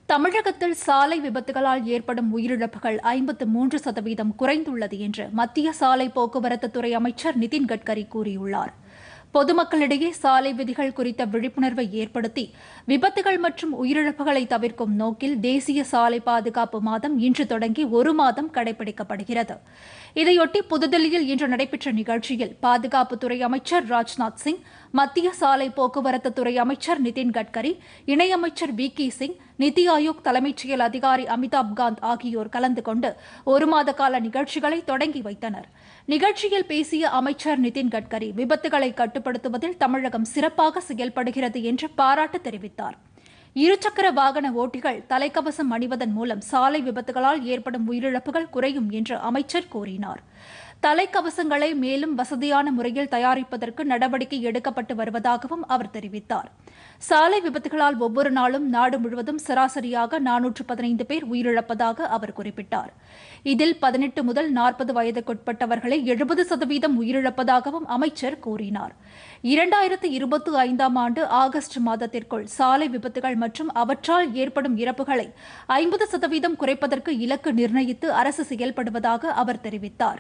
தமிழகத்தில் சாலை விபத்துகளால் ஏற்படும் உயிரிழப்புகள் ஐம்பத்து மூன்று சதவீதம் குறைந்துள்ளது என்று மத்திய சாலை போக்குவரத்து துறை அமைச்சர் நிதின் கட்கரி கூறியுள்ளார் பொதுமக்களிடையே சாலை விதிகள் குறித்த விழிப்புணர்வை ஏற்படுத்தி விபத்துகள் மற்றும் உயிரிழப்புகளை தவிர்க்கும் நோக்கில் தேசிய சாலை பாதுகாப்பு மாதம் இன்று தொடங்கி ஒரு மாதம் கடைபிடிக்கப்படுகிறது இதையொட்டி புதுதில்லியில் இன்று நடைபெற்ற நிகழ்ச்சியில் பாதுகாப்புத்துறை அமைச்சர் ராஜ்நாத் சிங் மத்திய சாலை போக்குவரத்து துறை அமைச்சர் நிதின் கட்கரி இணையமைச்சர் வி கே சிங் நிதி ஆயோக் தலைமைச் செயல் அதிகாரி அமிதாப் காந்த் ஆகியோர் கலந்து கொண்டு ஒரு மாத கால நிகழ்ச்சிகளை தொடங்கி வைத்தனர் நிகழ்ச்சியில் பேசிய அமைச்சர் நிதின் கட்கரி விபத்துகளை கட்டுப்படுத்துவதில் தமிழகம் சிறப்பாக செயல்படுகிறது என்று பாராட்டு தெரிவித்தார் இருசக்கர வாகன ஓட்டிகள் தலைக்கவசம் அணிவதன் மூலம் சாலை விபத்துகளால் ஏற்படும் உயிரிழப்புகள் குறையும் என்று அமைச்சர் கூறினார் தலைக்கவசங்களை மேலும் வசதியான முறையில் தயாரிப்பதற்கு நடவடிக்கை எடுக்கப்பட்டு வருவதாகவும் அவர் தெரிவித்தார் சாலை விபத்துகளால் ஒவ்வொரு நாளும் நாடு முழுவதும் சராசரியாக நானூற்று பதினைந்து பேர் உயிரிழப்பதாக அவர் குறிப்பிட்டார் இதில் பதினெட்டு முதல் நாற்பது வயதுக்குட்பட்டவர்களே எழுபது சதவீதம் உயிரிழப்பதாகவும் அமைச்சர் கூறினார் இரண்டாயிரத்து இருபத்தி ஐந்தாம் ஆண்டு ஆகஸ்ட் மாதத்திற்குள் சாலை விபத்துகள் மற்றும் அவற்றால் ஏற்படும் இறப்புகளை ஐம்பது சதவீதம் குறைப்பதற்கு இலக்கு நிர்ணயித்து அரசு செயல்படுவதாக அவர் தெரிவித்தார்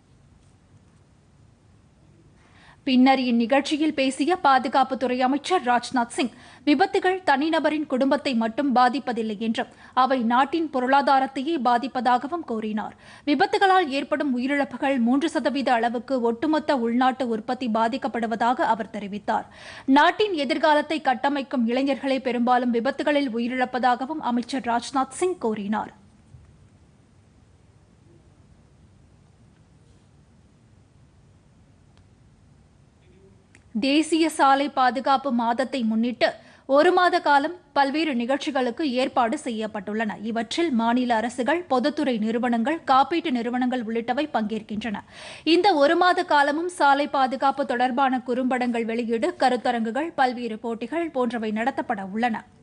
பின்னர் இந்நிகழ்ச்சியில் பேசிய பாதுகாப்புத்துறை அமைச்சர் ராஜ்நாத் சிங் விபத்துகள் தனிநபரின் குடும்பத்தை மட்டும் பாதிப்பதில்லை என்றும் அவை நாட்டின் பொருளாதாரத்தையே பாதிப்பதாகவும் கூறினார் விபத்துகளால் ஏற்படும் உயிரிழப்புகள் மூன்று சதவீத அளவுக்கு ஒட்டுமொத்த உள்நாட்டு உற்பத்தி பாதிக்கப்படுவதாக அவர் தெரிவித்தார் நாட்டின் எதிர்காலத்தை கட்டமைக்கும் இளைஞர்களே பெரும்பாலும் விபத்துகளில் உயிரிழப்பதாகவும் அமைச்சர் ராஜ்நாத் சிங் கூறினார் தேசிய சாலை பாதுகாப்பு மாதத்தை முன்னிட்டு ஒரு மாத காலம் பல்வேறு நிகழ்ச்சிகளுக்கு ஏற்பாடு செய்யப்பட்டுள்ளன இவற்றில் மாநில அரசுகள் பொதுத்துறை நிறுவனங்கள் காப்பீட்டு நிறுவனங்கள் உள்ளிட்டவை பங்கேற்கின்றன இந்த ஒரு மாத காலமும் சாலை பாதுகாப்பு தொடர்பான குறும்படங்கள் வெளியீடு கருத்தரங்குகள் பல்வேறு போட்டிகள் போன்றவை நடத்தப்பட உள்ளன